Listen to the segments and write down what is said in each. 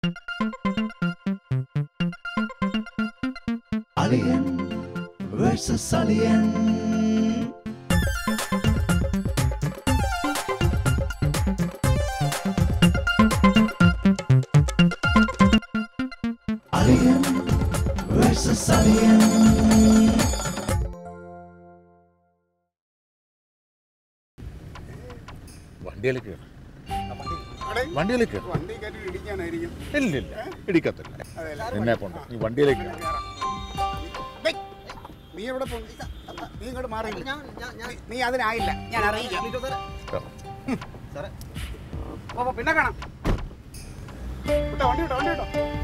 Alien versus Alien. Alien versus Alien. വണ്ടിയിലേക്ക് വണ്ടിയിലേക്ക് വണ്ടി കയറ്റി ഇടിക്കാനായിരിക്കും ഇല്ല ഇല്ല ഇടിക്കത്തില്ല നിന്നെ കൊണ്ട് നീ വണ്ടിയിലേക്ക് കേറ്. ഡേയ്, നീ എവിടെ പോകും നീ ഇങ്ങോട്ട് മാറി നീ അതിനായില്ല ഞാൻ അറിയിക്കാം കേറ്. പോ, പോ, പിന്നെ കാണാം വിട്ടോ വണ്ടി വിട്ടോ വണ്ടി വിട്ടോ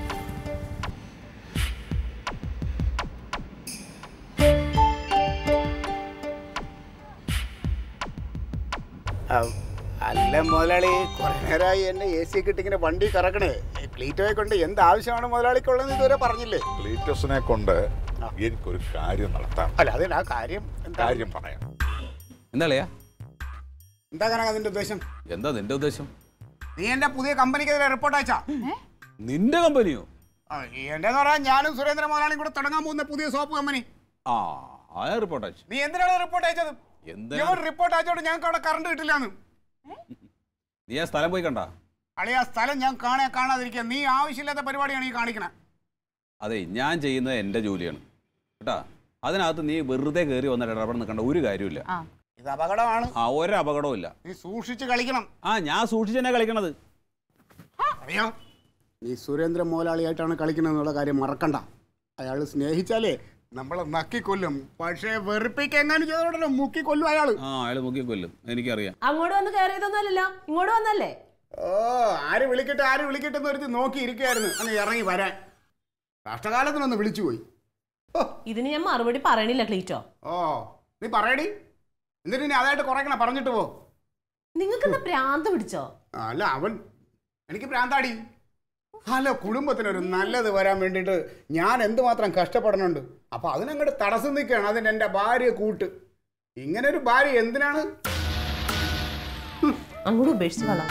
അല്ല മുതലാളി കുറെ നേരമായി എന്നെ എ സി കിട്ടി ഇങ്ങനെ വണ്ടി കറക്കണേ ക്ലീറ്റോയെ കൊണ്ട് എന്ത് ആവശ്യമാണ് മുതലാളിക്കുള്ളതെന്ന് ഇതുവരെ പറഞ്ഞില്ലേ ക്ലീറ്റസിനെ കൊണ്ട് എനിക്കൊരു കാര്യം നടത്താം അല്ല അതിന് ആ കാര്യം എന്താ കാര്യം പറയാം എന്താ കളിയാ എന്താ കണക്ക് അതിന്റെ ഉദ്ദേശം എന്താ നിന്റെ ഉദ്ദേശം നീ എന്റെ പുതിയ കമ്പനിക്കെതിരെ റിപ്പോർട്ട് അയച്ചാ നിന്റെ കമ്പനിയോ ആ, എന്റേന്ന് പറയാൻ ഞാനും സുരേന്ദ്ര മുതലാളിയും കൂടെ തുടങ്ങാൻ പോകുന്ന പുതിയ സോപ്പ് കമ്പനി ആ ആ റിപ്പോർട്ട് അയച്ചു നീ എന്തിനാണ് റിപ്പോർട്ട് അയച്ചത് എന്തിനാ? ഇവൻ റിപ്പോർട്ട് അയച്ചോണ്ട് ഞങ്ങൾക്ക് അവിടെ കറണ്ട് കിട്ടില്ലാന്ന് നീ ആ സ്ഥലം പോയി കണ്ട അളിയ ആ സ്ഥലം ഞാൻ കാണാ കാണാതിരിക്കുക നീ ആവശ്യമില്ലാത്ത പരിപാടിയാണ് ഈ കാണിക്കണേ അതെ ഞാൻ ചെയ്യുന്നത് എൻ്റെ ജോലിയാണ് കേട്ടാ അതിനകത്ത് നീ വെറുതെ കയറി വന്നിട്ട് ഇടപെടൽ നിൽക്കേണ്ട ഒരു കാര്യമില്ല ഇത് അപകടമാണ് ആ ഒരു അപകടവും ഇല്ല നീ സൂക്ഷിച്ച് കളിക്കണം ആ ഞാൻ സൂക്ഷിച്ച് തന്നെ കളിക്കണത് അറിയോ നീ സുരേന്ദ്ര മുതലാളിയായിട്ടാണ് കളിക്കുന്നത് എന്നുള്ള കാര്യം മറക്കണ്ട അയാൾ സ്നേഹിച്ചാലേ നമ്മളെ നക്കിക്കൊല്ലും പക്ഷേ വെറുപ്പിക്കെങ്ങാനും ചെയ്തോണ്ടല്ലോ മുക്കിക്കൊല്ലും അയാള് ആ അയാൾ മുക്കി കൊല്ലും എനിക്കറിയാം അങ്ങോട്ട് വന്ന് കയറിയതൊന്നുമല്ലല്ലോ ഇങ്ങോട്ട് വന്നല്ലേ ഓ ആര് വിളിക്കട്ടെ ആര് വിളിക്കട്ടെ എന്ന് ഒരുത്തി നോക്കി ഇരിക്കുകയായിരുന്നു അങ്ങ് ഇറങ്ങി വരാൻ കഷ്ടകാലത്തിനൊന്ന് വിളിച്ചുപോയി ഓ ഇതിന് ഞാൻ മറുപടി പറയണില്ല ക്ലീറ്റോ ഓ നീ പറയടി എന്നിട്ട് നീ അതായിട്ട് കുറയ്ക്കണം പറഞ്ഞിട്ട് പോ നിങ്ങൾക്ക് എന്താ പ്രാന്ത് പിടിച്ചോ അല്ല അവൻ എനിക്ക് പ്രാന്താടി അല്ല കുടുംബത്തിനൊരു നല്ലത് വരാൻ വേണ്ടിയിട്ട് ഞാൻ എന്തുമാത്രം കഷ്ടപ്പെടണുണ്ട് അപ്പൊ അതിനങ്ങോട്ട് തടസ്സം നിൽക്കുകയാണ് അതിന് എൻ്റെ ഭാര്യ കൂട്ട് ഇങ്ങനെ ഒരു ഭാര്യ എന്തിനാണ് അങ്ങോട്ട് ഉപേക്ഷിച്ച് കളാം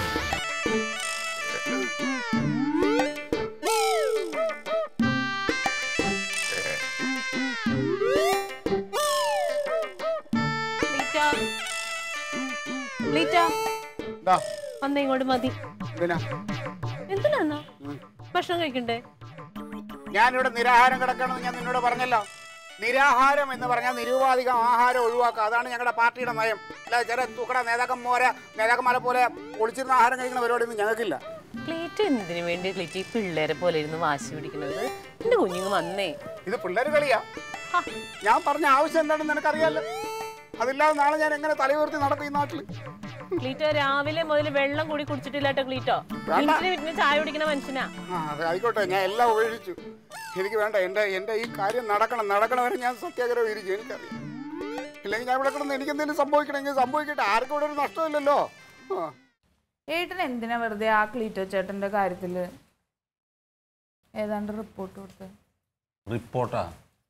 ക്ലീറ്റോ. ക്ലീറ്റോ, എന്താ വന്നേ ഇങ്ങോട്ട് മതി എന്തിനാ എന്തിനാ ഭക്ഷണം കഴിക്കണ്ടേ ഞാനിവിടെ നിരാഹാരം കിടക്കണമെന്ന് ഞാൻ നിന്നോട് പറഞ്ഞല്ലോ നിരാഹാരം എന്ന് പറഞ്ഞാൽ നിരുപാധികം ആഹാരം ഒഴിവാക്കുക അതാണ് ഞങ്ങളുടെ പാർട്ടിയുടെ നയം അല്ല ചില തുക്കട നേതാക്കന്മാരെ നേതാക്കന്മാരെ പോലെ ഒളിച്ചിരുന്ന ആഹാരം കഴിക്കുന്ന പരിപാടിയൊന്നും ഞങ്ങൾക്കില്ല ക്ലീറ്റ് എന്തിനു വേണ്ടി ക്ലീറ്റ് ഈ പിള്ളേരെ പോലെ ഇരുന്ന് വാശി പിടിക്കുന്നത് എന്റെ കുഞ്ഞുങ്ങൾ വന്നേ ഇത് പിള്ളേർ കളിയാ ഹ, ഞാൻ പറഞ്ഞ ആവശ്യം എന്താണെന്ന് നിനക്കറിയാലോ അതില്ലാതെ നാളെ ഞാൻ എങ്ങനെ തലയുയർത്തി നടക്കും ഈ നാട്ടിൽ ക്ലീറ്റോ രാവിലെ മുതൽ വെള്ളം കൂടി കുടിച്ചിട്ടില്ലാട്ടോ ക്ലീറ്റോ വേണ്ട. വീട്ടിന് വീട്ടിന് ചായ കുടിക്കുന്ന മനുഷ്യനാ ആ അത് ആയിക്കോട്ടെ ഞാൻ എല്ലാം ഉപേക്ഷിച്ചു എനിക്ക് വേണ്ട എൻ്റെ എൻ്റെ ഈ കാര്യം നടക്കണം നടക്കണം വരെ ഞാൻ സത്യാഗ്രഹം ഇരിക്കും എനിക്കറിയാം ഇല്ലെങ്കിൽ ഞാൻ ഇവിടെ കിടന്ന് എനിക്ക് എന്തെങ്കിലും സംഭവിക്കണമെങ്കിൽ സംഭവിക്കട്ടെ ആർക്കും ഇവിടെ ഒരു നഷ്ടമില്ലല്ലോ ആ ഏട്ടൻ എന്തിനാ വെറുതെ ആ ക്ലീറ്റോ ചേട്ടന്റെ കാര്യത്തില് ഏതാണ്ട് റിപ്പോർട്ട് കൊടുത്തത് റിപ്പോർട്ടാ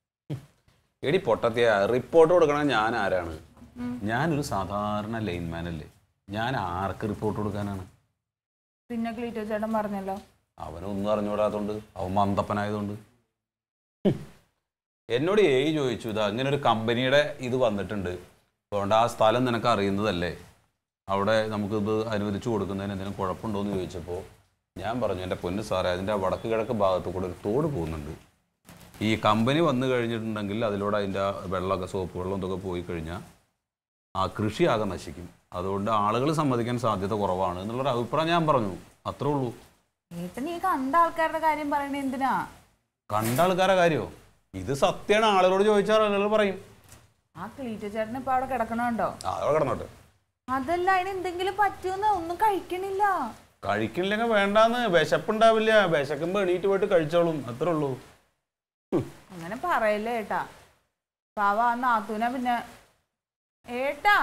എടി പൊട്ടത്തിയ റിപ്പോർട്ട് കൊടുക്കണ ഞാൻ ആരാണ് ഞാനൊരു സാധാരണ ലൈൻമാൻ അല്ലേ ഞാൻ ആർക്ക് റിപ്പോർട്ട് കൊടുക്കാനാണ് പിന്നെ ക്ലീറ്റോ ചേട്ടൻ പറഞ്ഞല്ലോ അവനൊന്നും അറിഞ്ഞുകൂടാത്തോണ്ട് അവൻ മന്ദപ്പനായതുകൊണ്ട് ഹും. എന്നോട് ഏയ് ചോദിച്ചു ഇതാ ഇങ്ങനെ ഒരു കമ്പനിയുടെ ഇത് വന്നിട്ടുണ്ട് അതുകൊണ്ട് ആ സ്ഥലം നിനക്ക് അറിയുന്നതല്ലേ അവിടെ നമുക്കിത് അനുവദിച്ചു കൊടുക്കുന്നതിന് എന്തെങ്കിലും കുഴപ്പമുണ്ടോ എന്ന് ചോദിച്ചപ്പോൾ ഞാൻ പറഞ്ഞു എൻ്റെ പൊന്ന് സാറേ അതിൻ്റെ ആ വടക്ക് കിഴക്ക് ഭാഗത്ത് കൂടെ ഒരു തോട് പോകുന്നുണ്ട് ഈ കമ്പനി വന്നു കഴിഞ്ഞിട്ടുണ്ടെങ്കിൽ അതിലൂടെ അതിൻ്റെ വെള്ളമൊക്കെ സോപ്പ് വെള്ളം ഇതൊക്കെ പോയി കഴിഞ്ഞാൽ ആ കൃഷി ആകെ നശിക്കും അതുകൊണ്ട് ആളുകൾ സമ്മതിക്കാൻ സാധ്യത കുറവാണ് എന്നുള്ളൊരു അഭിപ്രായം ഞാൻ പറഞ്ഞു അത്രേ ഉള്ളൂ ഏട്ടൻ ഈ കണ്ട ആൾക്കാരുടെ കാര്യം പറയണ എന്തിനാ കണ്ട ആൾക്കാരെ കാര്യമോ ഇത് സത്യമാണ് ആളുകളോട് ചോദിച്ചാൽ ആളുകൾ പറയും ആ ക്ലീറ്റോ ചേട്ടൻ ഇപ്പൊ അവിടെ കിടക്കണുണ്ടോ ആ, അവിടെ കിടന്നോട്ടെ അതല്ല അതിന് എന്തെങ്കിലും പറ്റുമെന്ന് ഒന്നും കഴിക്കണില്ല കഴിക്കണില്ലെങ്കിൽ വേണ്ടാന്ന് വിശപ്പുണ്ടാവില്ല വിശക്കുമ്പോൾ എണീറ്റ് പോയിട്ട് കഴിച്ചോളും അത്രേ ഉള്ളൂ അങ്ങനെ പറയല്ലേ ഏട്ടാ പാവ ആ നാത്തൂന പിന്നെ ഏട്ടാ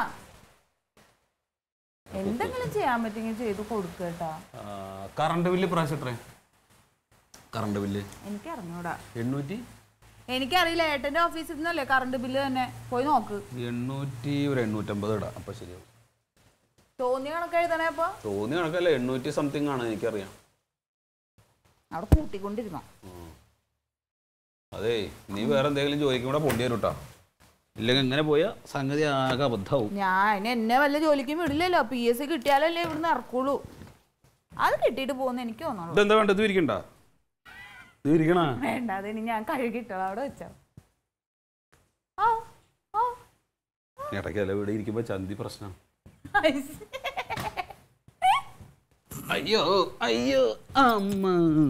എന്തെങ്കിലും ചെയ്യാൻ പറ്റുമെങ്കിൽ ചെയ്ത് കൊടുക്കുക ഏട്ടാ ആ, കറണ്ട് ബില്ല് പ്രാവശ്യം എത്ര കറണ്ട് ബില്ല് എനിക്ക് അറിഞ്ഞൂടാ എണ്ണൂറ്റി എനിക്കറിയില്ല ഏട്ടന്റെ ഓഫീസിൽ നിന്നല്ലേ കറണ്ട് ബില്ല് തന്നെ പോയി നോക്ക് എണ്ണൂറ്റി ഒരു എണ്ണൂറ്റമ്പത് ഇടാം അപ്പം ശരിയാവും തോന്നിയ കണക്ക് എഴുതണേ അപ്പൊ തോന്നിയ കണക്കല്ല എണ്ണൂറ്റി സംതിങ് ആണ് എനിക്കറിയാം അവിടെ കൂട്ടിക്കൊണ്ടിരുന്നോ അതേ നീ വേറെ എന്തെങ്കിലും ജോലിക്കും കൂടെ പൊണ്ടി വരും കേട്ടോ ഇല്ലെങ്കിൽ ഇങ്ങനെ പോയാൽ സംഗതി ആകെ അബദ്ധമാവും ഞാൻ എന്നെ വല്ല ജോലിക്കും വിടില്ലല്ലോ പി എസ് സി കിട്ടിയാലല്ലേ ഇവിടുന്ന് ഇറക്കുള്ളൂ അത് കിട്ടിയിട്ട് പോകുന്ന എനിക്ക് തോന്നുള്ളൂ ഇതെന്താ വേണ്ട ഇത് ഇരിക്കണ്ട ഇത് ഇരിക്കണ വേണ്ട അതിന് ഞാൻ കഴുകിട്ടോളാം അവിടെ വെച്ചോ ആ ആ ഇടയ്ക്കല്ല ഇവിടെ ഇരിക്കുമ്പോ ചന്തി പ്രശ്നം ഐസ്. അയ്യോ അയ്യോ അമ്മ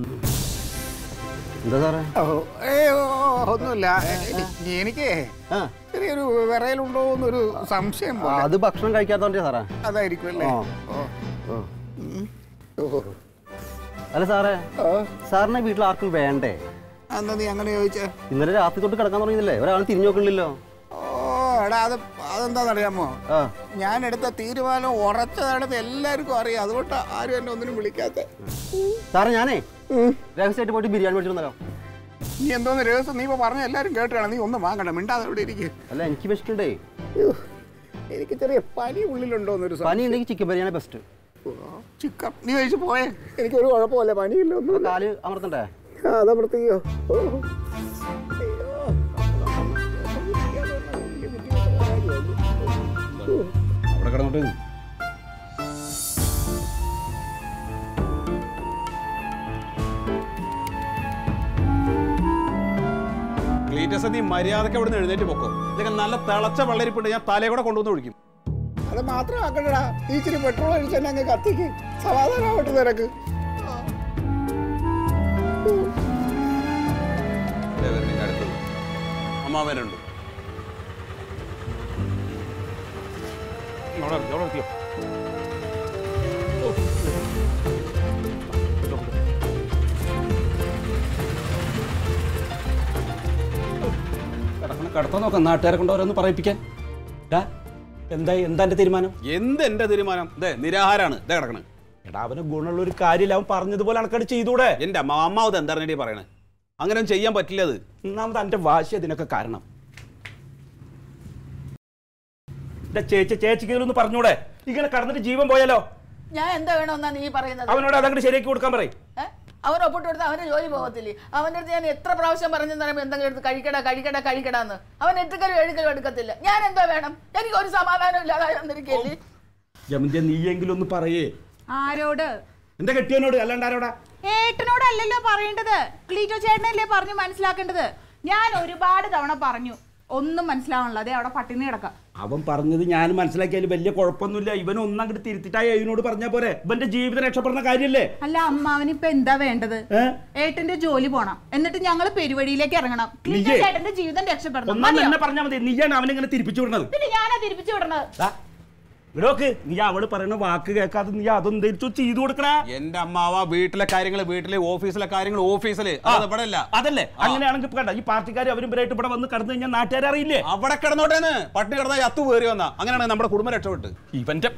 എന്താ സാറേ ഓ, ഏയ്, ഓ, ഒന്നുമില്ല എ- എനിക്ക് ആ ചെറിയൊരു വിറയലുണ്ടോ എന്നൊരു സംശയം ആ, പോലെ അത് ഭക്ഷണം കഴിക്കാത്തോണ്ടേ സാറേ അതായിരിക്കും അല്ലേ ആ. ഓ. ഓ. ഉം. ഓ. അല്ല സാറേ ഓ. സാറിനെ വീട്ടിൽ ആർക്കും വേണ്ടേ എന്താ നീ അങ്ങനെ ചോദിച്ചേ ഇന്നലെ രാത്രി തൊട്ട് കിടക്കാൻ തുടങ്ങിയതല്ലേ ഒരാൾ തിരിഞ്ഞു നോക്കണില്ലല്ലോ ഓ എടാ അത് അതെന്താണെന്നറിയാമോ ആ ഞാൻ എടുത്ത തീരുമാനം ഉറച്ചതാണെന്ന് എല്ലാവർക്കും അറിയാം അതുകൊണ്ട് ആരും എന്നെ ഒന്നിനും വിളിക്കാത്ത സാറേ ഞാനേ രഹസ്യമായിട്ട് പോയിട്ട് ബിരിയാണി മേടിച്ചു വന്നല്ലോ നീ എന്തോന്ന് രഹസ്യം നീ ഇപ്പൊ പറഞ്ഞ എല്ലാരും കേട്ടാണ് നീ ഒന്നും വാങ്ങണ്ട മിണ്ടാതെ ഇവിടെ ഇരിക്കും അല്ല എനിക്ക് വിശക്കുണ്ടേ എനിക്ക് ചെറിയ പനി ഉള്ളിലുണ്ടോ എന്നൊരു പനി ഉണ്ടെങ്കിൽ ചിക്കൻ ബിരിയാണി ബെസ്റ്റ് ചിക്കൻ നീ കഴിച്ചു പോയേ എനിക്കൊരു കുഴപ്പമില്ല പനിയില്ല ഒന്നും കാല് അമർത്തണ്ടേ അതാ പ്രത്യേകോ അവിടെ കിടന്നോട്ട് ക്ലീറ്റസ് നീ മര്യാദക്ക് അവിടെ നിന്ന് എഴുന്നേറ്റ് പൊക്കോ ഇതൊക്കെ നല്ല തിളച്ച വെള്ളരിപ്പുണ്ട് ഞാൻ തലയെ കൂടെ കൊണ്ടുവന്ന് ഒഴിക്കും അത് മാത്രം ആക്കണ്ടടാ നീ ഇച്ചിരി പെട്രോൾ അടിച്ചെന്നെ അങ്ങ് കത്തിക്ക് സമാധാനമാവട്ടെ നിനക്ക് ദേ വരുന്നു ഇങ്ങ് അടുത്തത് അമ്മാവനുണ്ട് അവിടെ നിർത്തി, അവിടെ നിർത്തിയോ. കിടക്കണം കിടത്താൻ നോക്കാം നാട്ടുകാരെ കൊണ്ട് ഓരോന്ന് പറയിപ്പിക്കാൻ ഡാ, എന്തായി എന്താ എന്റെ തീരുമാനം എന്ത് എന്റെ തീരുമാനം ഇതേ നിരാഹാരാണ് ഇതേ കിടക്കണേ എടാ അവന് ഗുണമുള്ള ഒരു കാര്യമില്ല അവൻ പറഞ്ഞതുപോലെ അണക്കട് ചെയ്തൂടെ എന്റെ അമ്മ അമ്മാവത് എന്താ പറയണേ അങ്ങനെ ചെയ്യാൻ പറ്റില്ല അത് ഒന്നാമത് എന്റെ വാശി അതിനൊക്കെ കാരണം എന്റെ ചേച്ചി ചേച്ചിക്ക് ഇതിലൊന്ന് പറഞ്ഞൂടെ ഇങ്ങനെ കടന്നിട്ട് ജീവൻ പോയാലോ ഞാൻ എന്താ വേണമെന്നാ നീ പറയുന്നത് അവനോട് അതങ്ങോട്ട് ശരിയാക്കി കൊടുക്കാൻ പറയും ഏ? അവൻ ഒപ്പിട്ട് കൊടുത്താൽ അവന്റെ ജോലി പോകത്തില്ലേ അവന്റെ അടുത്ത് ഞാൻ എത്ര പ്രാവശ്യം പറഞ്ഞു പറയുമ്പോൾ എന്തെങ്കിലും എടുത്ത് കഴിക്കട കഴിക്കട കഴിക്കടാന്ന് അവൻ എട്ടുക്കലും എഴുക്കലും എടുക്കത്തില്ല ഞാൻ എന്തോ വേണം എനിക്ക് ഒരു സമാധാനം ഇല്ലാതായി വന്നിരിക്കല്ലേ ജമന്തിയ നീയെങ്കിലും ഒന്ന് പറയേ ആരോട് എന്റെ കെട്ടിയവനോട് അല്ലാണ്ട് ആരോടാ ഏട്ടനോടല്ലല്ലോ പറയേണ്ടത് ക്ലീറ്റോ ചേട്ടനല്ലേ പറഞ്ഞു മനസ്സിലാക്കേണ്ടത് ഞാൻ ഒരുപാട് തവണ പറഞ്ഞു ഒന്നും മനസ്സിലാവണല്ലോ അതെ അവിടെ പട്ടിണി കിടക്കാം അവൻ പറഞ്ഞത് ഞാൻ മനസ്സിലാക്കിയാലും വലിയ കുഴപ്പമൊന്നുമില്ല ഇവൻ ഒന്നങ്ങോട്ട് തിരുത്തിട്ടായി അതിനോട് പറഞ്ഞാ പോരെ ഇവന്റെ ജീവിതം രക്ഷപ്പെടുന്ന കാര്യല്ലേ അല്ല അമ്മാവന് ഇപ്പൊ എന്താ വേണ്ടത് ഏ? ഏട്ടന്റെ ജോലി പോണം എന്നിട്ട് ഞങ്ങൾ പെരുവഴിയിലേക്ക് ഇറങ്ങണം ക്ലീറ്റോ നീയേ? ചേട്ടന്റെ ജീവിതം രക്ഷപ്പെടണം ഒന്നാം മതിയോ? തന്നെ പറഞ്ഞാൽ മതി നീയാണ് അവനിങ്ങനെ തിരിപ്പിച്ചു വിടുന്നത് പിന്നെ ഞാനാ തിരിപ്പിച്ചു വിടണത് ദാ, ഇവിടോക്ക് നീ അവള് പറയുന്ന വാക്ക് കേൾക്കാതെ നീ അതൊന്നും ചെയ്തു കൊടുക്കണ എന്റെ അമ്മാവ വീട്ടിലെ കാര്യങ്ങൾ വീട്ടിലെ ഓഫീസിലെ കാര്യങ്ങൾ ഓഫീസില് അത് ഇവിടെ അല്ല അതല്ലേ അങ്ങനെയാണെങ്കിൽ ഇപ്പൊ കണ്ട ഈ പാർട്ടിക്കാർ അവരും ഇവരായിട്ട് ഇവിടെ വന്ന് കടന്നു കഴിഞ്ഞാൽ നാട്ടുകാരെ അറിയില്ലേ അവിടെ കിടന്നോട്ടേന്ന് പട്ടിണി കിടന്നാൽ അത്തു കയറി വന്ന അങ്ങനെയാണ് നമ്മുടെ കുടുംബം രക്ഷപ്പെട്ട് ഇവന്റെ